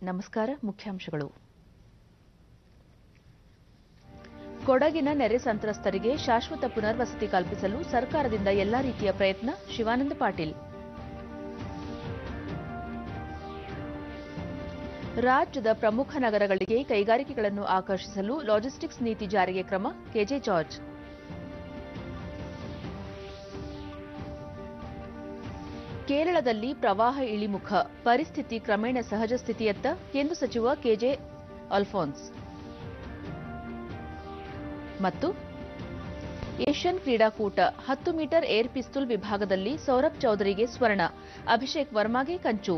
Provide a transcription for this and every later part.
ನಮಸ್ಕಾರ ಮುಖ್ಯಾಂಶಗಳು ಕೊಡಗಿನ ನೆರೆ ಸಂತ್ರಸ್ತರಿಗೆ ಶಾಶ್ವತ ಪುನರ್ವಸತಿ ಕಲ್ಪಿಸಲು ಸರ್ಕಾರದಿಂದ ಎಲ್ಲಾ ರೀತಿಯ ಪ್ರಯತ್ನ ಶಿವಾನಂದ ಪಾಟೀಲ್ ರಾಜ್ಯದ ಪ್ರಮುಖ ನಗರಗಳಿಗೆ ಕೈಗಾರಿಕೆಗಳನ್ನು ಆಕರ್ಷಿಸಲು ಲಾಜಿಸ್ಟಿಕ್ಸ್ ನೀತಿ ಜಾರಿಗೆ ಕ್ರಮ ಕೆಜೆ ಜಾರ್ಜ್ ಕೇರಳದಲ್ಲಿ ಪ್ರವಾಹ ಇಳಿಮುಖ ಪರಿಸ್ಥಿತಿ ಕ್ರಮೇಣ ಸಹಜ ಸ್ಥಿತಿಯತ್ತ ಕೇಂದ್ರ ಸಚಿವ ಕೆಜೆ ಅಲ್ಫೋನ್ಸ್ ಮತ್ತು ಏಷ್ಯನ್ ಕ್ರೀಡಾಕೂಟ ಹತ್ತು ಮೀಟರ್ ಏರ್ ಪಿಸ್ತೂಲ್ ವಿಭಾಗದಲ್ಲಿ ಸೌರಭ್ ಚೌಧರಿಗೆ ಸ್ವರ್ಣ ಅಭಿಷೇಕ್ ವರ್ಮಾಗೆ ಕಂಚು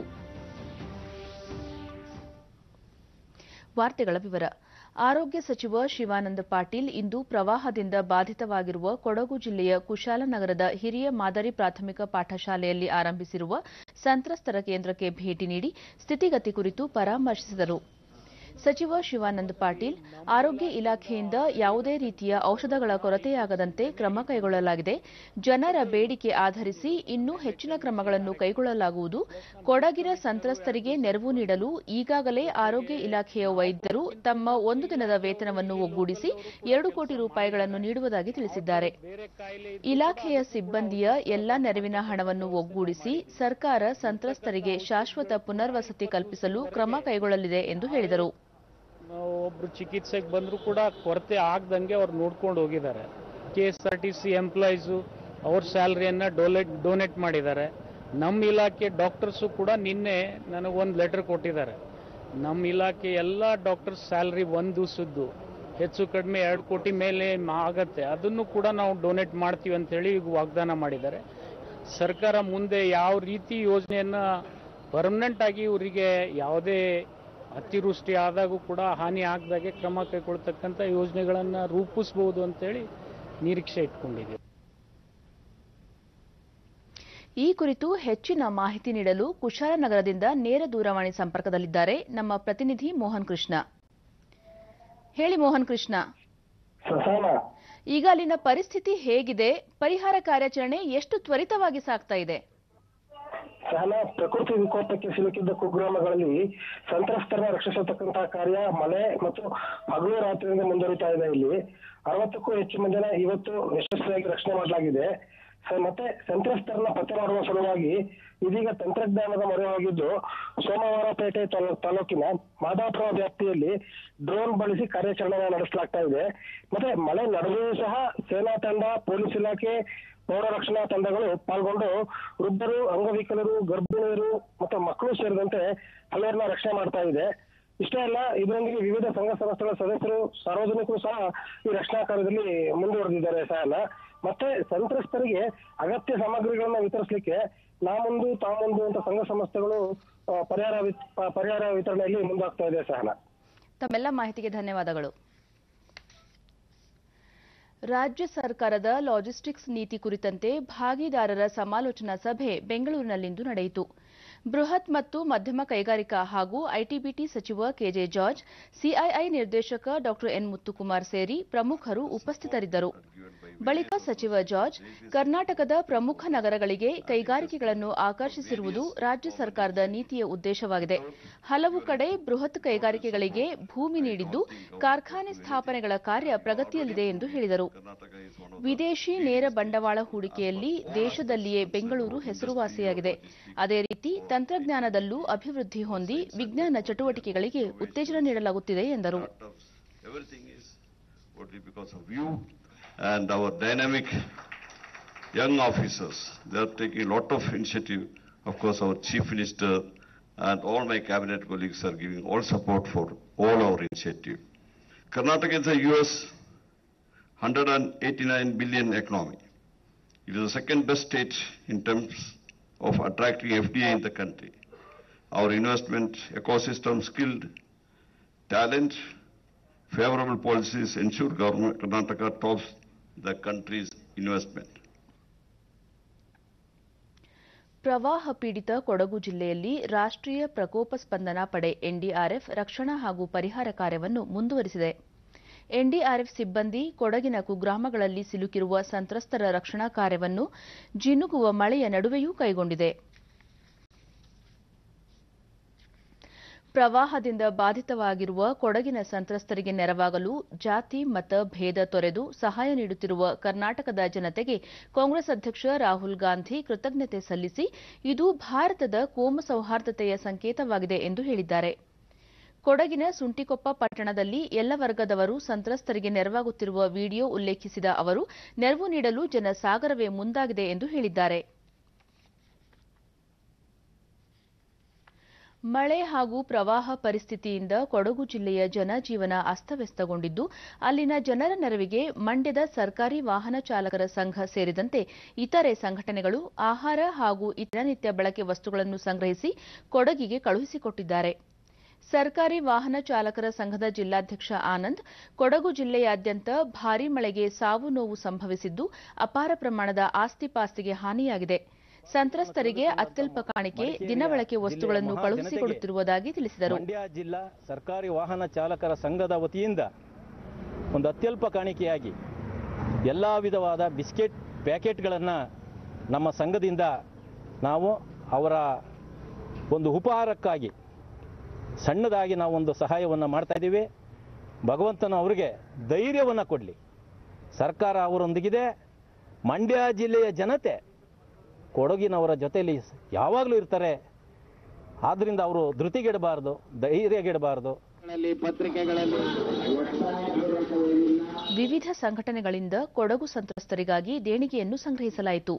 ವಾರ್ತೆಗಳ ವಿವರ ಆರೋಗ್ಯ ಸಚಿವ ಶಿವಾನಂದ ಪಾಟೀಲ್ ಇಂದು ಪ್ರವಾಹದಿಂದ ಬಾಧಿತವಾಗಿರುವ ಕೊಡಗು ಜಿಲ್ಲೆಯ ಕುಶಾಲನಗರದ ಹಿರಿಯ ಮಾದರಿ ಪ್ರಾಥಮಿಕ ಪಾಠಶಾಲೆಯಲ್ಲಿ ಆರಂಭಿಸಿರುವ ಸಂತ್ರಸ್ತರ ಕೇಂದ್ರಕ್ಕೆ ಭೇಟಿ ನೀಡಿ ಸ್ಥಿತಿಗತಿ ಕುರಿತು ಪರಾಮರ್ಶಿಸಿದರು ಸಚಿವ ಶಿವಾನಂದ ಪಾಟೀಲ್ ಆರೋಗ್ಯ ಇಲಾಖೆಯಿಂದ ಯಾವುದೇ ರೀತಿಯ ಔಷಧಗಳ ಕೊರತೆಯಾಗದಂತೆ ಕ್ರಮ ಕೈಗೊಳ್ಳಲಾಗಿದೆ ಜನರ ಬೇಡಿಕೆ ಆಧರಿಸಿ ಇನ್ನೂ ಹೆಚ್ಚಿನ ಕ್ರಮಗಳನ್ನು ಕೈಗೊಳ್ಳಲಾಗುವುದು ಕೊಡಗಿನ ಸಂತ್ರಸ್ತರಿಗೆ ನೆರವು ನೀಡಲು ಈಗಾಗಲೇ ಆರೋಗ್ಯ ಇಲಾಖೆಯ ವೈದ್ಯರು ತಮ್ಮ ಒಂದು ದಿನದ ವೇತನವನ್ನು ಒಗ್ಗೂಡಿಸಿ ಎರಡು ಕೋಟಿ ರೂಪಾಯಿಗಳನ್ನು ನೀಡುವುದಾಗಿ ತಿಳಿಸಿದ್ದಾರೆ ಇಲಾಖೆಯ ಸಿಬ್ಬಂದಿಯ ಎಲ್ಲಾ ನೆರವಿನ ಹಣವನ್ನು ಒಗ್ಗೂಡಿಸಿ ಸರ್ಕಾರ ಸಂತ್ರಸ್ತರಿಗೆ ಶಾಶ್ವತ ಪುನರ್ವಸತಿ ಕಲ್ಪಿಸಲು ಕ್ರಮ ಕೈಗೊಳ್ಳಲಿದೆ ಎಂದು ಹೇಳಿದರು ನಾವು ಒಬ್ರು ಚಿಕಿತ್ಸೆಗೆ ಬಂದರೂ ಕೂಡ ಕೊರತೆ ಆಗ್ದಂಗೆ ಅವ್ರು ನೋಡ್ಕೊಂಡು ಹೋಗಿದ್ದಾರೆ K S R T C employees ಅವ್ರ ಸ್ಯಾಲ್ರಿಯನ್ನು ಡೊನೇಟ್ ಡೊನೇಟ್ ಮಾಡಿದ್ದಾರೆ ನಮ್ಮ ಇಲಾಖೆ ಡಾಕ್ಟರ್ಸು ಕೂಡ ನಿನ್ನೆ ನನಗೊಂದು ಲೆಟರ್ ಕೊಟ್ಟಿದ್ದಾರೆ ನಮ್ಮ ಇಲಾಖೆ ಎಲ್ಲ ಡಾಕ್ಟರ್ಸ್ ಸ್ಯಾಲ್ರಿ ಒಂದು ದಿವಸದ್ದು ಹೆಚ್ಚು ಕಡಿಮೆ ಎರಡು ಕೋಟಿ ಮೇಲೆ ಮಾ- ಆಗತ್ತೆ ಅದನ್ನು ಕೂಡ ನಾವು ಡೊನೇಟ್ ಮಾಡ್ತೀವಿ ಅಂತೇಳಿ ಈಗ ವಾಗ್ದಾನ ಮಾಡಿದ್ದಾರೆ ಸರ್ಕಾರ ಮುಂದೆ ಯಾವ ರೀತಿ ಯೋಜನೆಯನ್ನು ಪರ್ಮನೆಂಟ್ ಆಗಿ ಇವರಿಗೆ ಯಾವುದೇ ಅತಿವೃಷ್ಟಿ ಆದಾಗೂ ಕೂಡ ಹಾನಿ ಆಗದಾಗೆ ಕ್ರಮ ಕೈಗೊಳ್ತಕ್ಕಂಥ ಯೋಜನೆಗಳನ್ನು ರೂಪಿಸ್ಬೋದು ಅಂತೇಳಿ ನಿರೀಕ್ಷೆ ಇಟ್ಕೊಂಡಿದ್ದೀವಿ ಈ ಕುರಿತು ಹೆಚ್ಚಿನ ಮಾಹಿತಿ ನೀಡಲು ಕುಶಾಲನಗರದಿಂದ ನೇರ ದೂರವಾಣಿ ಸಂಪರ್ಕದಲ್ಲಿದ್ದಾರೆ ನಮ್ಮ ಪ್ರತಿನಿಧಿ ಮೋಹನ್ ಕೃಷ್ಣ ಹೇಳಿ ಮೋಹನ್ ಕೃಷ್ಣ ಸಸಾನ ಈಗ ಅಲ್ಲಿನ ಪರಿಸ್ಥಿತಿ ಹೇಗಿದೆ ಪರಿಹಾರ ಕಾರ್ಯಾಚರಣೆ ಎಷ್ಟು ತ್ವರಿತವಾಗಿ ಸಾಗ್ತಾ ಇದೆ ಸಹನ ಪ್ರಕೃತಿ ವಿಕೋಪಕ್ಕೆ ಸಿಲುಕಿದ್ದ ಕುಗ್ರಾಮಗಳಲ್ಲಿ ಸಂತ್ರಸ್ತರನ್ನ ರಕ್ಷಿಸತಕ್ಕಂತಹ ಕಾರ್ಯ ಮಳೆ ಮತ್ತು ಹಗಲು ರಾತ್ರಿಯಿಂದ ಮುಂದುವರಿತಾ ಇದೆ ಇಲ್ಲಿ ಅರವತ್ತಕ್ಕೂ ಹೆಚ್ಚು ಮಂದಿನ ಇವತ್ತು ಯಶಸ್ವಿಯಾಗಿ ರಕ್ಷಣೆ ಮಾಡಲಾಗಿದೆ ಸ- ಮತ್ತೆ ಸಂತ್ರಸ್ತರನ್ನ ಪತ್ತೆ ಮಾಡುವ ಸಲುವಾಗಿ ಇದೀಗ ತಂತ್ರಜ್ಞಾನದ ಮೊರೆಯಾಗಿದ್ದು ಸೋಮವಾರಪೇಟೆ ತಾಲೂ- ತಾಲೂಕಿನ ಮಾದಾಪುರ ವ್ಯಾಪ್ತಿಯಲ್ಲಿ ಡ್ರೋನ್ ಬಳಸಿ ಕಾರ್ಯಾಚರಣೆ ನಡೆಸಲಾಗ್ತಾ ಇದೆ ಮತ್ತೆ ಮಳೆ ನಡುವೆಯೂ ಸಹ ಸೇನಾ ತಂಡ ಪೊಲೀಸ್ ಇಲಾಖೆ ಪೌರ ರಕ್ಷಣಾ ತಂಡಗಳು ಪಾಲ್ಗೊಂಡು ವೃದ್ಧರು ಅಂಗವಿಕಲರು ಗರ್ಭಿಣಿಯರು ಮತ್ತು ಮಕ್ಕಳು ಸೇರಿದಂತೆ ಹಲವರನ್ನ ರಕ್ಷಣೆ ಮಾಡ್ತಾ ಇದೆ ಇಷ್ಟೇ ಅಲ್ಲ ಇದರೊಂದಿಗೆ ವಿವಿಧ ಸಂಘ ಸಂಸ್ಥೆಗಳ ಸದಸ್ಯರು ಸಾರ್ವಜನಿಕರು ಸಹ ಈ ರಕ್ಷಣಾ ಕಾರ್ಯದಲ್ಲಿ ಮುಂದುವರೆದಿದ್ದಾರೆ ಸಹನ ಮತ್ತೆ ಸಂತ್ರಸ್ತರಿಗೆ ಅಗತ್ಯ ಸಾಮಗ್ರಿಗಳನ್ನ ವಿತರಿಸಲಿಕ್ಕೆ ನಾ ಮುಂದು ತಾ ಮುಂದು ಅಂತ ಸಂಘ ಸಂಸ್ಥೆಗಳು ಆ, ಪರಿಹಾರ ವಿತ್- ಪ- ಪರಿಹಾರ ವಿತರಣೆಯಲ್ಲಿ ಮುಂದಾಗ್ತಾ ಇದೆ ಸಹನ ತಮ್ಮೆಲ್ಲ ಮಾಹಿತಿಗೆ ಧನ್ಯವಾದಗಳು ರಾಜ್ಯ ಸರ್ಕಾರದ ಲಾಜಿಸ್ಟಿಕ್ಸ್ ನೀತಿ ಕುರಿತಂತೆ ಭಾಗಿದಾರರ ಸಮಾಲೋಚನಾ ಸಭೆ ಬೆಂಗಳೂರಿನಲ್ಲಿಂದು ನಡೆಯಿತು ಬೃಹತ್ ಮತ್ತು ಮಧ್ಯಮ ಕೈಗಾರಿಕಾ ಹಾಗೂ ಐಟಿಬಿಟಿ ಸಚಿವ ಕೆಜೆ ಜಾರ್ಜ್ ಸಿಐಐ ನಿರ್ದೇಶಕ ಡಾ ಎನ್ ಮುತ್ತುಕುಮಾರ್ ಸೇರಿ ಪ್ರಮುಖರು ಉಪಸ್ಥಿತರಿದ್ದರು ಬಳಿಕ ಸಚಿವ ಜಾರ್ಜ್ ಕರ್ನಾಟಕದ ಪ್ರಮುಖ ನಗರಗಳಿಗೆ ಕೈಗಾರಿಕೆಗಳನ್ನು ಆಕರ್ಷಿಸಿರುವುದು ರಾಜ್ಯ ಸರ್ಕಾರದ ನೀತಿಯ ಉದ್ದೇಶವಾಗಿದೆ ಹಲವು ಕಡೆ ಬೃಹತ್ ಕೈಗಾರಿಕೆಗಳಿಗೆ ಭೂಮಿ ನೀಡಿದ್ದು ಕಾರ್ಖಾನೆ ಸ್ಥಾಪನೆಗಳ ಕಾರ್ಯ ಪ್ರಗತಿಯಲ್ಲಿದೆ ಎಂದು ಹೇಳಿದರು ವಿದೇಶಿ ನೇರ ಬಂಡವಾಳ ಹೂಡಿಕೆಯಲ್ಲಿ ದೇಶದಲ್ಲಿಯೇ ಬೆಂಗಳೂರು ಹೆಸರುವಾಸಿಯಾಗಿದೆ ಅದೇ ರೀತಿ ತಂತ್ರಜ್ಞಾನದಲ್ಲೂ ಅಭಿವೃದ್ಧಿ ಹೊಂದಿ ವಿಜ್ಞಾನ ಚಟುವಟಿಕೆಗಳಿಗೆ ಉತ್ತೇಜನ ನೀಡಲಾಗುತ್ತಿದೆ ಎಂದರು Everything is only because of you and our dynamic young officers. They are taking a lot of initiative. Of course, our chief minister and all my cabinet colleagues are giving all support for all our initiative. Karnataka is a US 189 billion economy. It is the second best state in terms of attracting FDI in the country. Our investment ecosystem, skilled talent, favorable policies ensure government Karnataka tops the country's investment. ಪ್ರವಾಹ ಪೀಡಿತ ಕೊಡಗು ಜಿಲ್ಲೆಯಲ್ಲಿ ರಾಷ್ಟ್ರೀಯ ಪ್ರಕೋಪ ಸ್ಪಂದನಾ ಪಡೆ NDRF ರಕ್ಷಣಾ ಹಾಗೂ ಪರಿಹಾರ ಕಾರ್ಯವನ್ನು ಮುಂದುವರಿಸಿದೆ ಎನ್ಡಿಆರ್ಎಫ್ ಸಿಬ್ಬಂದಿ ಕೊಡಗಿನ ಕುಗ್ರಾಮಗಳಲ್ಲಿ ಸಿಲುಕಿರುವ ಸಂತ್ರಸ್ತರ ರಕ್ಷಣಾ ಕಾರ್ಯವನ್ನು ಜಿನುಗುವ ಮಳೆಯ ನಡುವೆಯೂ ಕೈಗೊಂಡಿದೆ ಪ್ರವಾಹದಿಂದ ಬಾಧಿತವಾಗಿರುವ ಕೊಡಗಿನ ಸಂತ್ರಸ್ತರಿಗೆ ನೆರವಾಗಲು ಜಾತಿ ಮತ ಭೇದ ತೊರೆದು ಸಹಾಯ ನೀಡುತ್ತಿರುವ ಕರ್ನಾಟಕದ ಜನತೆಗೆ ಕಾಂಗ್ರೆಸ್ ಅಧ್ಯಕ್ಷ ರಾಹುಲ್ ಗಾಂಧಿ ಕೃತಜ್ಞತೆ ಸಲ್ಲಿಸಿ ಇದು ಭಾರತದ ಕೋಮು ಸೌಹಾರ್ದತೆಯ ಸಂಕೇತವಾಗಿದೆ ಎಂದು ಹೇಳಿದ್ದಾರೆ ಕೊಡಗಿನ ಸುಂಟಿಕೊಪ್ಪ ಪಟ್ಟಣದಲ್ಲಿ ಎಲ್ಲ ವರ್ಗದವರು ಸಂತ್ರಸ್ತರಿಗೆ ನೆರವಾಗುತ್ತಿರುವ ವಿಡಿಯೋ ಉಲ್ಲೇಖಿಸಿದ ಅವರು ನೆರವು ನೀಡಲು ಜನಸಾಗರವೇ ಮುಂದಾಗಿದೆ ಎಂದು ಹೇಳಿದ್ದಾರೆ ಮಳೆ ಹಾಗೂ ಪ್ರವಾಹ ಪರಿಸ್ಥಿತಿಯಿಂದ ಕೊಡಗು ಜಿಲ್ಲೆಯ ಜನಜೀವನ ಅಸ್ತವ್ಯಸ್ತಗೊಂಡಿದ್ದು ಅಲ್ಲಿನ ಜನರ ನೆರವಿಗೆ ಮಂಡ್ಯದ ಸರ್ಕಾರಿ ವಾಹನ ಚಾಲಕರ ಸಂಘ ಸೇರಿದಂತೆ ಇತರೆ ಸಂಘಟನೆಗಳು ಆಹಾರ ಹಾಗೂ ದಿನನಿತ್ಯ ಬಳಕೆ ವಸ್ತುಗಳನ್ನು ಸಂಗ್ರಹಿಸಿ ಕೊಡಗಿಗೆ ಕಳುಹಿಸಿಕೊಟ್ಟಿದ್ದಾರೆ ಸರ್ಕಾರಿ ವಾಹನ ಚಾಲಕರ ಸಂಘದ ಜಿಲ್ಲಾಧ್ಯಕ್ಷ ಆನಂದ್ ಕೊಡಗು ಜಿಲ್ಲೆಯಾದ್ಯಂತ ಭಾರೀ ಮಳೆಗೆ ಸಾವು ನೋವು ಸಂಭವಿಸಿದ್ದು ಅಪಾರ ಪ್ರಮಾಣದ ಆಸ್ತಿ ಪಾಸ್ತಿಗೆ ಹಾನಿಯಾಗಿದೆ ಸಂತ್ರಸ್ತರಿಗೆ ಅತ್ಯಲ್ಪ ಕಾಣಿಕೆ ದಿನಬಳಕೆ ವಸ್ತುಗಳನ್ನು ಕಳುಹಿಸಿಕೊಡುತ್ತಿರುವುದಾಗಿ ತಿಳಿಸಿದರು ಮಂಡ್ಯ ಜಿಲ್ಲಾ ಸರ್ಕಾರಿ ವಾಹನ ಚಾಲಕರ ಸಂಘದ ವತಿಯಿಂದ ಒಂದು ಅತ್ಯಲ್ಪ ಕಾಣಿಕೆಯಾಗಿ ಎಲ್ಲ ವಿಧವಾದ ಬಿಸ್ಕೆಟ್ ಪ್ಯಾಕೆಟ್ಗಳನ್ನು ನಮ್ಮ ಸಂಘದಿಂದ ನಾವು ಅವರ ಒಂದು ಉಪಹಾರಕ್ಕಾಗಿ ಸಣ್ಣದಾಗಿ ನಾವು ಒಂದು ಸಹಾಯವನ್ನು ಮಾಡ್ತಾ ಇದ್ದೀವಿ ಭಗವಂತನು ಅವರಿಗೆ ಧೈರ್ಯವನ್ನು ಕೊಡಲಿ ಸರ್ಕಾರ ಅವರೊಂದಿಗಿದೆ ಮಂಡ್ಯ ಜಿಲ್ಲೆಯ ಜನತೆ ಕೊಡಗಿನವರ ಜೊತೆಯಲ್ಲಿ ಯಾವಾಗಲೂ ಇರ್ತಾರೆ ಆದ್ದರಿಂದ ಅವರು ಧೃತಿಗೆಡಬಾರ್ದು ಧೈರ್ಯಗೆಡಬಾರ್ದು ಪತ್ರಿಕೆಗಳಲ್ಲಿ ವಿವಿಧ ಸಂಘಟನೆಗಳಿಂದ ಕೊಡಗು ಸಂತ್ರಸ್ತರಿಗಾಗಿ ದೇಣಿಗೆಯನ್ನು ಸಂಗ್ರಹಿಸಲಾಯಿತು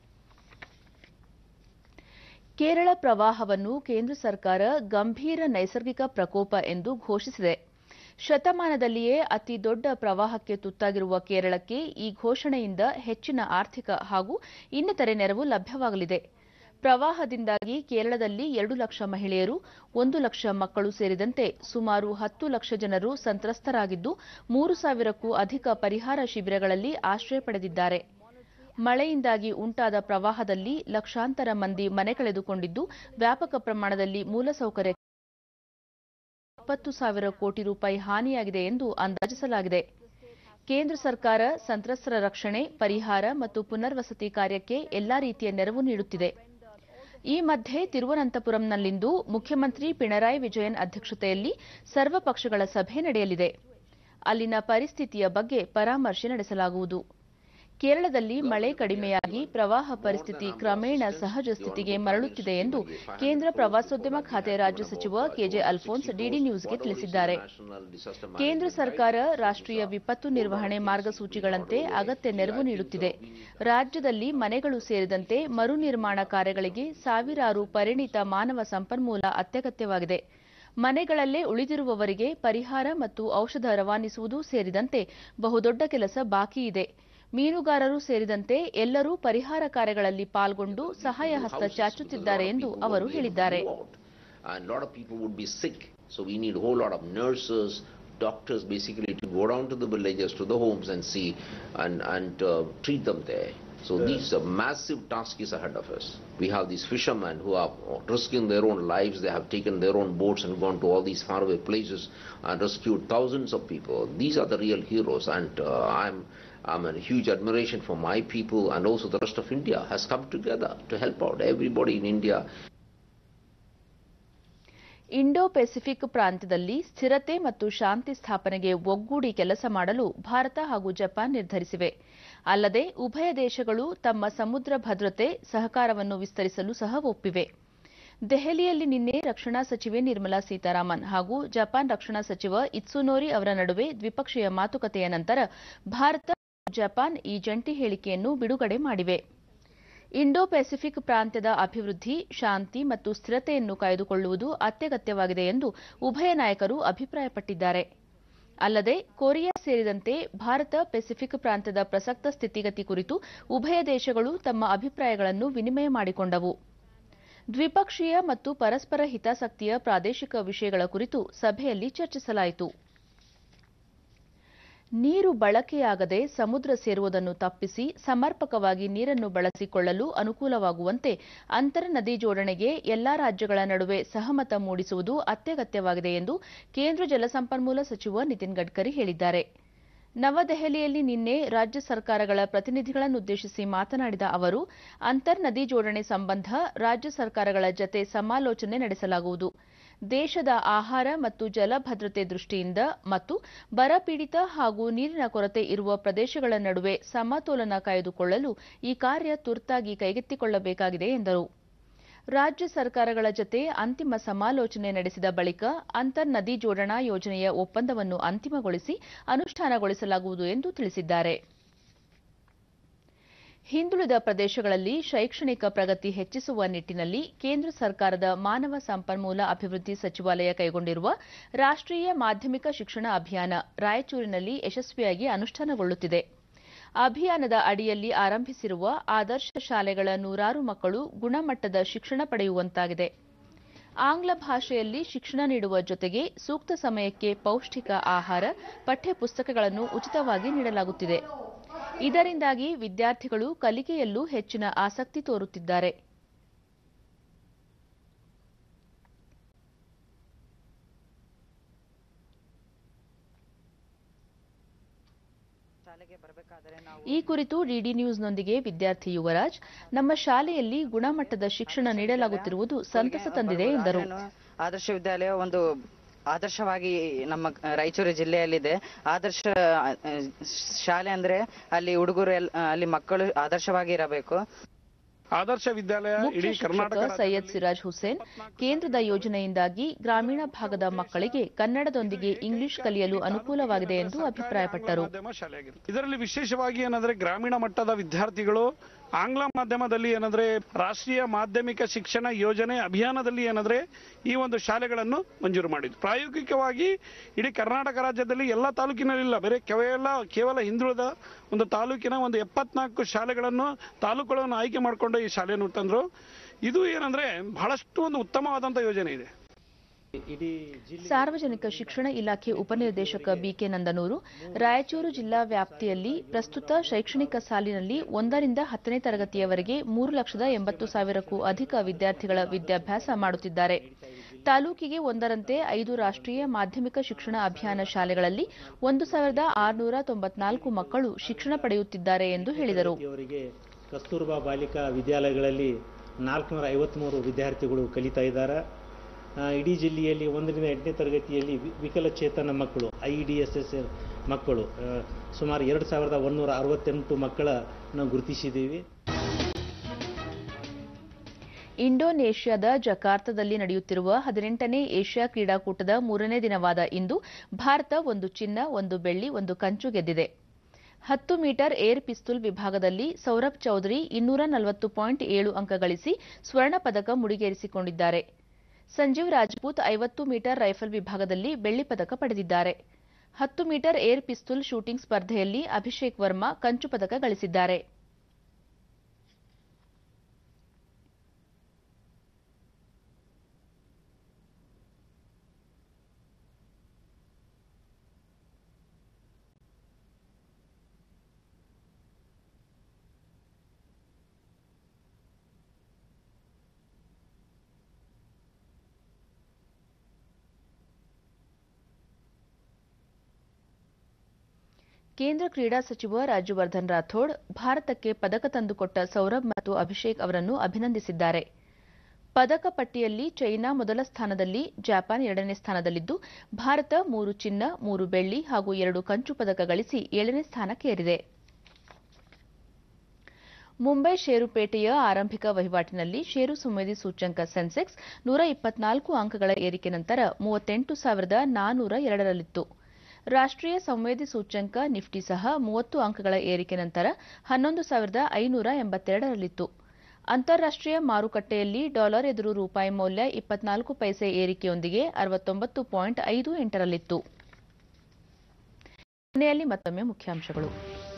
ಕೇರಳ ಪ್ರವಾಹವನ್ನು ಕೇಂದ್ರ ಸರ್ಕಾರ ಗಂಭೀರ ನೈಸರ್ಗಿಕ ಪ್ರಕೋಪ ಎಂದು ಘೋಷಿಸಿದೆ ಶತಮಾನದಲ್ಲಿಯೇ ಅತಿ ದೊಡ್ಡ ಪ್ರವಾಹಕ್ಕೆ ತುತ್ತಾಗಿರುವ ಕೇರಳಕ್ಕೆ ಈ ಘೋಷಣೆಯಿಂದ ಹೆಚ್ಚಿನ ಆರ್ಥಿಕ ಹಾಗೂ ಇನ್ನಿತರೆ ನೆರವು ಲಭ್ಯವಾಗಲಿದೆ ಪ್ರವಾಹದಿಂದಾಗಿ ಕೇರಳದಲ್ಲಿ ಎರಡು ಲಕ್ಷ ಮಹಿಳೆಯರು ಒಂದು ಲಕ್ಷ ಮಕ್ಕಳು ಸೇರಿದಂತೆ ಸುಮಾರು ಹತ್ತು ಲಕ್ಷ ಜನರು ಸಂತ್ರಸ್ತರಾಗಿದ್ದು ಮೂರು ಸಾವಿರಕ್ಕೂ ಅಧಿಕ ಪರಿಹಾರ ಶಿಬಿರಗಳಲ್ಲಿ ಆಶ್ರಯ ಪಡೆದಿದ್ದಾರೆ ಮಳೆಯಿಂದಾಗಿ ಉಂಟಾದ ಪ್ರವಾಹದಲ್ಲಿ ಲಕ್ಷಾಂತರ ಮಂದಿ ಮನೆ ಕಳೆದುಕೊಂಡಿದ್ದು ವ್ಯಾಪಕ ಪ್ರಮಾಣದಲ್ಲಿ ಮೂಲಸೌಕರ್ಯ ಇಪ್ಪತ್ತು ಸಾವಿರ ಕೋಟಿ ರೂಪಾಯಿ ಹಾನಿಯಾಗಿದೆ ಎಂದು ಅಂದಾಜಿಸಲಾಗಿದೆ ಕೇಂದ್ರ ಸರ್ಕಾರ ಸಂತ್ರಸ್ತರ ರಕ್ಷಣೆ ಪರಿಹಾರ ಮತ್ತು ಪುನರ್ವಸತಿ ಕಾರ್ಯಕ್ಕೆ ಎಲ್ಲಾ ರೀತಿಯ ನೆರವು ನೀಡುತ್ತಿದೆ ಈ ಮಧ್ಯೆ ತಿರುವನಂತಪುರಂನಲ್ಲಿಂದು ಮುಖ್ಯಮಂತ್ರಿ ಪಿಣರಾಯಿ ವಿಜಯನ್ ಅಧ್ಯಕ್ಷತೆಯಲ್ಲಿ ಸರ್ವಪಕ್ಷಗಳ ಸಭೆ ನಡೆಯಲಿದೆ ಅಲ್ಲಿನ ಪರಿಸ್ಥಿತಿಯ ಬಗ್ಗೆ ಪರಾಮರ್ಶೆ ನಡೆಸಲಾಗುವುದು ಕೇರಳದಲ್ಲಿ ಮಳೆ ಕಡಿಮೆಯಾಗಿ ಪ್ರವಾಹ ಪರಿಸ್ಥಿತಿ ಕ್ರಮೇಣ ಸಹಜ ಸ್ಥಿತಿಗೆ ಮರಳುತ್ತಿದೆ ಎಂದು ಕೇಂದ್ರ ಪ್ರವಾಸೋದ್ಯಮ ಖಾತೆ ರಾಜ್ಯ ಸಚಿವ ಕೆಜೆ ಅಲ್ಫೋನ್ಸ್ ಡಿಡಿ ನ್ಯೂಸ್ಗೆ ತಿಳಿಸಿದ್ದಾರೆ ಕೇಂದ್ರ ಸರ್ಕಾರ ರಾಷ್ಟ್ರೀಯ ವಿಪತ್ತು ನಿರ್ವಹಣೆ ಮಾರ್ಗಸೂಚಿಗಳಂತೆ ಅಗತ್ಯ ನೆರವು ನೀಡುತ್ತಿದೆ ರಾಜ್ಯದಲ್ಲಿ ಮನೆಗಳು ಸೇರಿದಂತೆ ಮರು ನಿರ್ಮಾಣ ಕಾರ್ಯಗಳಿಗೆ ಸಾವಿರಾರು ಪರಿಣಿತ ಮಾನವ ಸಂಪನ್ಮೂಲ ಅತ್ಯಗತ್ಯವಾಗಿದೆ ಮನೆಗಳಲ್ಲೇ ಉಳಿದಿರುವವರಿಗೆ ಪರಿಹಾರ ಮತ್ತು ಔಷಧ ರವಾನಿಸುವುದು ಸೇರಿದಂತೆ ಬಹುದೊಡ್ಡ ಕೆಲಸ ಬಾಕಿ ಇದೆ ಮೀನುಗಾರರು ಸೇರಿದಂತೆ ಎಲ್ಲರೂ ಪರಿಹಾರ ಕಾರ್ಯಗಳಲ್ಲಿ ಪಾಲ್ಗೊಂಡು ಸಹಾಯ ಹಸ್ತ ಚಾಚುತ್ತಿದ್ದಾರೆ ಎಂದು ಅವರು ಹೇಳಿದ್ದಾರೆ And a lot of people would be sick. So we need a whole lot of nurses, doctors basically to go down to the villages, to the homes and see and, and uh, treat them there. So these are massive task is ahead of us. We have these fishermen who are risking their own lives. They have taken their own boats and gone to all these faraway places and rescued thousands of people. These are the real heroes, and uh, I'm I'm in huge admiration for my people and also the rest of India has come together to help out everybody in India. Indo Pacific ಪ್ರಾಂತ್ಯದಲ್ಲಿ ಸ್ಥಿರತೆ ಮತ್ತು ಶಾಂತಿ ಸ್ಥಾಪನೆಗೆ ಒಗ್ಗೂಡಿ ಕೆಲಸ ಮಾಡಲು ಭಾರತ ಹಾಗೂ Japan ನಿರ್ಧರಿಸಿವೆ ಅಲ್ಲದೆ ಉಭಯ ದೇಶಗಳು ತಮ್ಮ ಸಮುದ್ರ ಭದ್ರತೆ ಸಹಕಾರವನ್ನು ವಿಸ್ತರಿಸಲು ಸಹ ಒಪ್ಪಿವೆ ದೆಹಲಿಯಲ್ಲಿ ನಿನ್ನೆ ರಕ್ಷಣಾ ಸಚಿವೆ ನಿರ್ಮಲಾ ಸೀತಾರಾಮನ್ ಹಾಗೂ ಜಪಾನ್ ರಕ್ಷಣಾ ಸಚಿವ ಇತ್ಸುನೋರಿ ಅವರ ನಡುವೆ ದ್ವಿಪಕ್ಷೀಯ ಮಾತುಕತೆಯ ನಂತರ ಭಾರತ ಮತ್ತು ಜಪಾನ್ ಈ ಜಂಟಿ ಹೇಳಿಕೆಯನ್ನು ಬಿಡುಗಡೆ ಮಾಡಿವೆ ಇಂಡೋ ಪೆಸಿಫಿಕ್ ಪ್ರಾಂತ್ಯದ ಅಭಿವೃದ್ಧಿ ಶಾಂತಿ ಮತ್ತು ಸ್ಥಿರತೆಯನ್ನು ಕಾಯ್ದುಕೊಳ್ಳುವುದು ಅತ್ಯಗತ್ಯವಾಗಿದೆ ಎಂದು ಉಭಯ ನಾಯಕರು ಅಭಿಪ್ರಾಯಪಟ್ಟಿದ್ದಾರೆ ಅಲ್ಲದೆ ಕೊರಿಯಾ ಸೇರಿದಂತೆ ಭಾರತ ಪೆಸಿಫಿಕ್ ಪ್ರಾಂತ್ಯದ ಪ್ರಸಕ್ತ ಸ್ಥಿತಿಗತಿ ಕುರಿತು ಉಭಯ ದೇಶಗಳು ತಮ್ಮ ಅಭಿಪ್ರಾಯಗಳನ್ನು ವಿನಿಮಯ ಮಾಡಿಕೊಂಡವು ದ್ವಿಪಕ್ಷೀಯ ಮತ್ತು ಪರಸ್ಪರ ಹಿತಾಸಕ್ತಿಯ ಪ್ರಾದೇಶಿಕ ವಿಷಯಗಳ ಕುರಿತು ಸಭೆಯಲ್ಲಿ ಚರ್ಚಿಸಲಾಯಿತು ನೀರು ಬಳಕೆಯಾಗದೆ ಸಮುದ್ರ ಸೇರುವುದನ್ನು ತಪ್ಪಿಸಿ ಸಮರ್ಪಕವಾಗಿ ನೀರನ್ನು ಬಳಸಿಕೊಳ್ಳಲು ಅನುಕೂಲವಾಗುವಂತೆ ಅಂತರ ನದಿ ಜೋಡಣೆಗೆ ಎಲ್ಲಾ ರಾಜ್ಯಗಳ ನಡುವೆ ಸಹಮತ ಮೂಡಿಸುವುದು ಅತ್ಯಗತ್ಯವಾಗಿದೆ ಎಂದು ಕೇಂದ್ರ ಜಲಸಂಪನ್ಮೂಲ ಸಚಿವ ನಿತಿನ್ ಗಡ್ಕರಿ ಹೇಳಿದ್ದಾರೆ ನವದೆಹಲಿಯಲ್ಲಿ ನಿನ್ನೆ ರಾಜ್ಯ ಸರ್ಕಾರಗಳ ಪ್ರತಿನಿಧಿಗಳನ್ನುದ್ದೇಶಿಸಿ ಮಾತನಾಡಿದ ಅವರು ಅಂತರ್ ನದಿ ಜೋಡಣೆ ಸಂಬಂಧ ರಾಜ್ಯ ಸರ್ಕಾರಗಳ ಜತೆ ಸಮಾಲೋಚನೆ ನಡೆಸಲಾಗುವುದು ದೇಶದ ಆಹಾರ ಮತ್ತು ಜಲ ಭದ್ರತೆ ದೃಷ್ಟಿಯಿಂದ ಮತ್ತು ಬರಪೀಡಿತ ಹಾಗೂ ನೀರಿನ ಕೊರತೆ ಇರುವ ಪ್ರದೇಶಗಳ ನಡುವೆ ಸಮತೋಲನ ಕಾಯ್ದುಕೊಳ್ಳಲು ಈ ಕಾರ್ಯ ತುರ್ತಾಗಿ ಕೈಗೆತ್ತಿಕೊಳ್ಳಬೇಕಾಗಿದೆ ಎಂದರು ರಾಜ್ಯ ಸರ್ಕಾರಗಳ ಜತೆ ಅಂತಿಮ ಸಮಾಲೋಚನೆ ನಡೆಸಿದ ಬಳಿಕ ಅಂತರ್ ನದಿ ಜೋಡಣಾ ಯೋಜನೆಯ ಒಪ್ಪಂದವನ್ನು ಅಂತಿಮಗೊಳಿಸಿ ಅನುಷ್ಠಾನಗೊಳಿಸಲಾಗುವುದು ಎಂದು ತಿಳಿಸಿದ್ದಾರೆ ಹಿಂದುಳಿದ ಪ್ರದೇಶಗಳಲ್ಲಿ ಶೈಕ್ಷಣಿಕ ಪ್ರಗತಿ ಹೆಚ್ಚಿಸುವ ನಿಟ್ಟಿನಲ್ಲಿ ಕೇಂದ್ರ ಸರ್ಕಾರದ ಮಾನವ ಸಂಪನ್ಮೂಲ ಅಭಿವೃದ್ಧಿ ಸಚಿವಾಲಯ ಕೈಗೊಂಡಿರುವ ರಾಷ್ಟ್ರೀಯ ಮಾಧ್ಯಮಿಕ ಶಿಕ್ಷಣ ಅಭಿಯಾನ ರಾಯಚೂರಿನಲ್ಲಿ ಯಶಸ್ವಿಯಾಗಿ ಅನುಷ್ಠಾನಗೊಳ್ಳುತ್ತಿದೆ ಅಭಿಯಾನದ ಅಡಿಯಲ್ಲಿ ಆರಂಭಿಸಿರುವ ಆದರ್ಶ ಶಾಲೆಗಳ ನೂರಾರು ಮಕ್ಕಳು ಗುಣಮಟ್ಟದ ಶಿಕ್ಷಣ ಪಡೆಯುವಂತಾಗಿದೆ ಆಂಗ್ಲ ಭಾಷೆಯಲ್ಲಿ ಶಿಕ್ಷಣ ನೀಡುವ ಜೊತೆಗೆ ಸೂಕ್ತ ಸಮಯಕ್ಕೆ ಪೌಷ್ಟಿಕ ಆಹಾರ ಪಠ್ಯಪುಸ್ತಕಗಳನ್ನು ಉಚಿತವಾಗಿ ನೀಡಲಾಗುತ್ತಿದೆ ಇದರಿಂದಾಗಿ ವಿದ್ಯಾರ್ಥಿಗಳು ಕಲಿಕೆಯಲ್ಲೂ ಹೆಚ್ಚಿನ ಆಸಕ್ತಿ ತೋರುತ್ತಿದ್ದಾರೆ ಈ ಕುರಿತು ಡಿಡಿ ನ್ಯೂಸ್ನೊಂದಿಗೆ ವಿದ್ಯಾರ್ಥಿ ಯುವರಾಜ್ ನಮ್ಮ ಶಾಲೆಯಲ್ಲಿ ಗುಣಮಟ್ಟದ ಶಿಕ್ಷಣ ನೀಡಲಾಗುತ್ತಿರುವುದು ಸಂತಸ ತಂದಿದೆ ಎಂದರು ಆದರ್ಶ ವಿದ್ಯಾಲಯ ಒಂದು ಆದರ್ಶವಾಗಿ ನಮ್ಮ ರಾಯಚೂರು ಜಿಲ್ಲೆಯಲ್ಲಿದೆ ಆದರ್ಶ ಆ, ಶಾಲೆ ಅಂದ್ರೆ ಅಲ್ಲಿ ಹುಡುಗರು ಎಲ್ ಅಲ್ಲಿ ಮಕ್ಕಳು ಆದರ್ಶವಾಗಿ ಇರಬೇಕು ಆದರ್ಶ ವಿದ್ಯಾಲಯ ಮುಖ್ಯ ಇಡೀ ಶಿಕ್ಷಕ ಕರ್ನಾಟಕ ಸೈಯದ್ ಸಿರಾಜ್ ಹುಸೇನ್ ಕೇಂದ್ರದ ಯೋಜನೆಯಿಂದಾಗಿ ಗ್ರಾಮೀಣ ಭಾಗದ ಮಕ್ಕಳಿಗೆ ಕನ್ನಡದೊಂದಿಗೆ ಇಂಗ್ಲಿಷ್ ಕಲಿಯಲು ಅನುಕೂಲವಾಗಿದೆ ಎಂದು ಅಭಿಪ್ರಾಯಪಟ್ಟರು ಮಾಧ್ಯಮ ಶಾಲೆಯಾಗಿದೆ ಇದರಲ್ಲಿ ವಿಶೇಷವಾಗಿ ಏನಂದ್ರೆ ಗ್ರಾಮೀಣ ಮಟ್ಟದ ವಿದ್ಯಾರ್ಥಿಗಳು ಆಂಗ್ಲ ಮಾಧ್ಯಮದಲ್ಲಿ ಏನಂದ್ರೆ ರಾಷ್ಟ್ರೀಯ ಮಾಧ್ಯಮಿಕ ಶಿಕ್ಷಣ ಯೋಜನೆ ಅಭಿಯಾನದಲ್ಲಿ ಏನಂದ್ರೆ ಈ ಒಂದು ಶಾಲೆಗಳನ್ನು ಮಂಜೂರು ಮಾಡಿದ್ರು ಪ್ರಾಯೋಗಿಕವಾಗಿ ಇಡೀ ಕರ್ನಾಟಕ ರಾಜ್ಯದಲ್ಲಿ ಎಲ್ಲ ತಾಲೂಕಿನಲ್ಲಿಲ್ಲ ಬೇರೆ ಕೇವಲ ಕೇವಲ ಹಿಂದುಳಿದ ಒಂದು ತಾಲೂಕಿನ ಒಂದು ಎಪ್ಪತ್ನಾಲ್ಕು ಶಾಲೆಗಳನ್ನು ತಾಲೂಕುಗಳನ್ನು ಆಯ್ಕೆ ಮಾಡಿಕೊಂಡು ಈ ಶಾಲೆಯನ್ನು ತಂದ್ರು ಇದು ಏನಂದ್ರೆ ಬಹಳಷ್ಟು ಒಂದು ಉತ್ತಮವಾದಂತ ಯೋಜನೆ ಇದೆ ಸಾರ್ವಜನಿಕ ಶಿಕ್ಷಣ ಇಲಾಖೆ ಉಪನಿರ್ದೇಶಕ ಬಿಕೆ ನಂದನೂರು ರಾಯಚೂರು ಜಿಲ್ಲಾ ವ್ಯಾಪ್ತಿಯಲ್ಲಿ ಪ್ರಸ್ತುತ ಶೈಕ್ಷಣಿಕ ಸಾಲಿನಲ್ಲಿ ಒಂದರಿಂದ ಹತ್ತನೇ ತರಗತಿಯವರೆಗೆ ಮೂರು ಲಕ್ಷದ ಎಂಬತ್ತು ಸಾವಿರಕ್ಕೂ ಅಧಿಕ ವಿದ್ಯಾರ್ಥಿಗಳ ವಿದ್ಯಾಭ್ಯಾಸ ಮಾಡುತ್ತಿದ್ದಾರೆ ತಾಲೂಕಿಗೆ ಒಂದರಂತೆ ಐದು ರಾಷ್ಟ್ರೀಯ ಮಾಧ್ಯಮಿಕ ಶಿಕ್ಷಣ ಅಭಿಯಾನ ಶಾಲೆಗಳಲ್ಲಿ ಒಂದು ಸಾವಿರದ ಆರುನೂರ ತೊಂಬತ್ನಾಲ್ಕು ಮಕ್ಕಳು ಶಿಕ್ಷಣ ಪಡೆಯುತ್ತಿದ್ದಾರೆ ಎಂದು ಹೇಳಿದರು ಅವರಿಗೆ ಕಸ್ತೂರ್ಬಾ ಬಾಲಿಕಾ ವಿದ್ಯಾಲಯಗಳಲ್ಲಿ ನಾಲ್ಕುನೂರ ಐವತ್ತ್ಮೂರು ವಿದ್ಯಾರ್ಥಿಗಳು ಕಲಿತಾ ಇದ್ದಾರೆ ಆ, ಇಡೀ ಜಿಲ್ಲೆಯಲ್ಲಿ ಒಂದರಿಂದ ಎಂಟನೇ ತರಗತಿಯಲ್ಲಿ ವಿ- ವಿಕಲಚೇತನ ಮಕ್ಕಳು ಐ ಡಿ ಎಸ್ ಎಸ್ ಮಕ್ಕಳು ಆ, ಸುಮಾರು ಎರಡು ಸಾವಿರದ ಒಂದೂರ ಅರವತ್ತೆಂಟು ಮಕ್ಕಳನ್ನು ಗುರುತಿಸಿದ್ದೀವಿ ಇಂಡೋನೇಷ್ಯಾದ ಜಕಾರ್ತದಲ್ಲಿ ನಡೆಯುತ್ತಿರುವ ಹದಿನೆಂಟನೇ ಏಷ್ಯಾ ಕ್ರೀಡಾಕೂಟದ ಮೂರನೇ ದಿನವಾದ ಇಂದು ಭಾರತ ಒಂದು ಚಿನ್ನ ಒಂದು ಬೆಳ್ಳಿ ಒಂದು ಕಂಚು ಗೆದ್ದಿದೆ ಹತ್ತು ಮೀಟರ್ ಏರ್ ಪಿಸ್ತೂಲ್ ವಿಭಾಗದಲ್ಲಿ ಸೌರಭ್ ಚೌಧರಿ ಇನ್ನೂರ ನಲವತ್ತು ಪಾಯಿಂಟ್ ಏಳು ಅಂಕ ಗಳಿಸಿ ಸ್ವರ್ಣ ಪದಕ ಮುಡಿಗೇರಿಸಿಕೊಂಡಿದ್ದಾರೆ ಸಂಜೀವ್ ರಾಜ್ಪೂತ್ ಐವತ್ತು ಮೀಟರ್ ರೈಫಲ್ ವಿಭಾಗದಲ್ಲಿ ಬೆಳ್ಳಿ ಪದಕ ಪಡೆದಿದ್ದಾರೆ ಹತ್ತು ಮೀಟರ್ ಏರ್ ಪಿಸ್ತೂಲ್ ಶೂಟಿಂಗ್ ಸ್ಪರ್ಧೆಯಲ್ಲಿ ಅಭಿಷೇಕ್ ವರ್ಮಾ ಕಂಚು ಪದಕ ಗಳಿಸಿದ್ದಾರೆ ಕೇಂದ್ರ ಕ್ರೀಡಾ ಸಚಿವ ರಾಜ್ಯವರ್ಧನ್ ರಾಥೋಡ್ ಭಾರತಕ್ಕೆ ಪದಕ ತಂದುಕೊಟ್ಟ ಸೌರಭ್ ಮತ್ತು ಅಭಿಷೇಕ್ ಅವರನ್ನು ಅಭಿನಂದಿಸಿದ್ದಾರೆ ಪದಕ ಪಟ್ಟಿಯಲ್ಲಿ ಚೈನಾ ಮೊದಲ ಸ್ಥಾನದಲ್ಲಿ ಜಪಾನ್ ಎರಡನೇ ಸ್ಥಾನದಲ್ಲಿದ್ದು ಭಾರತ ಮೂರು ಚಿನ್ನ ಮೂರು ಬೆಳ್ಳಿ ಹಾಗೂ ಎರಡು ಕಂಚು ಪದಕ ಗಳಿಸಿ ಏಳನೇ ಸ್ಥಾನಕ್ಕೇರಿದೆ ಮುಂಬೈ ಷೇರುಪೇಟೆಯ ಆರಂಭಿಕ ವಹಿವಾಟಿನಲ್ಲಿ ಷೇರು ಸಂವೇದಿ ಸೂಚ್ಯಂಕ ಸೆನ್ಸೆಕ್ಸ್ ನೂರ ಇಪ್ಪತ್ನಾಲ್ಕು ಅಂಕಗಳ ಏರಿಕೆ ನಂತರ ಮೂವತ್ತೆಂಟು ಸಾವಿರದ ನಾನೂರ ಎರಡರಲ್ಲಿತ್ತು ರಾಷ್ಟ್ರೀಯ ಸಂವೇದಿ ಸೂಚ್ಯಂಕ ನಿಫ್ಟಿ ಸಹ ಮೂವತ್ತು ಅಂಕಗಳ ಏರಿಕೆ ನಂತರ ಹನ್ನೊಂದು ಸಾವಿರದ ಐನೂರ ಎಂಬತ್ತೆರಡರಲ್ಲಿತ್ತು ಅಂತಾರಾಷ್ಟ್ರೀಯ ಮಾರುಕಟ್ಟೆಯಲ್ಲಿ ಡಾಲರ್ ಎದುರು ರೂಪಾಯಿ ಮೌಲ್ಯ ಇಪ್ಪತ್ನಾಲ್ಕು ಪೈಸೆ ಏರಿಕೆಯೊಂದಿಗೆ ಅರವತ್ತೊಂಬತ್ತು ಪಾಯಿಂಟ್ ಐದು ಎಂಟರಲ್ಲಿತ್ತು ಕೊನೆಯಲ್ಲಿ ಮತ್ತೊಮ್ಮೆ ಮುಖ್ಯಾಂಶಗಳು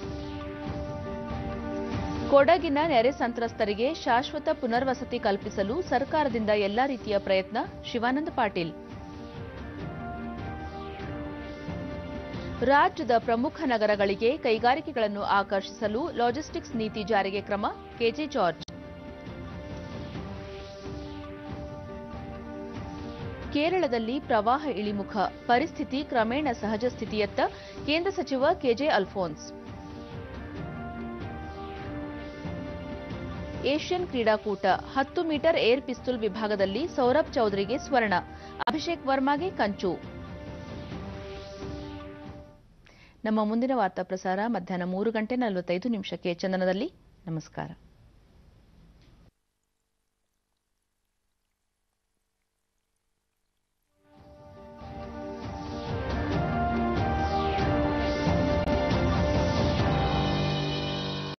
ಕೊಡಗಿನ ನೆರೆ ಸಂತ್ರಸ್ತರಿಗೆ ಶಾಶ್ವತ ಪುನರ್ವಸತಿ ಕಲ್ಪಿಸಲು ಸರ್ಕಾರದಿಂದ ಎಲ್ಲಾ ರೀತಿಯ ಪ್ರಯತ್ನ ಶಿವಾನಂದ ಪಾಟೀಲ್ ರಾಜ್ಯದ ಪ್ರಮುಖ ನಗರಗಳಿಗೆ ಕೈಗಾರಿಕೆಗಳನ್ನು ಆಕರ್ಷಿಸಲು ಲಾಜಿಸ್ಟಿಕ್ಸ್ ನೀತಿ ಜಾರಿಗೆ ಕ್ರಮ ಕೆಜೆ ಜಾರ್ಜ್ ಕೇರಳದಲ್ಲಿ ಪ್ರವಾಹ ಇಳಿಮುಖ ಪರಿಸ್ಥಿತಿ ಕ್ರಮೇಣ ಸಹಜ ಸ್ಥಿತಿಯತ್ತ ಕೇಂದ್ರ ಸಚಿವ ಕೆಜೆ ಅಲ್ಫೋನ್ಸ್ ಏಷ್ಯನ್ ಕ್ರೀಡಾಕೂಟ ಹತ್ತು ಮೀಟರ್ ಏರ್ ಪಿಸ್ತೂಲ್ ವಿಭಾಗದಲ್ಲಿ ಸೌರಭ್ ಚೌಧರಿಗೆ ಸ್ವರ್ಣ ಅಭಿಷೇಕ್ ವರ್ಮಾಗೆ ಕಂಚು ನಮ್ಮ ಮುಂದಿನ ವಾರ್ತಾ ಪ್ರಸಾರ ಮಧ್ಯಾಹ್ನ ಮೂರು ಗಂಟೆ ನಲವತ್ತೈದು ನಿಮಿಷಕ್ಕೆ ಚಂದನದಲ್ಲಿ ನಮಸ್ಕಾರ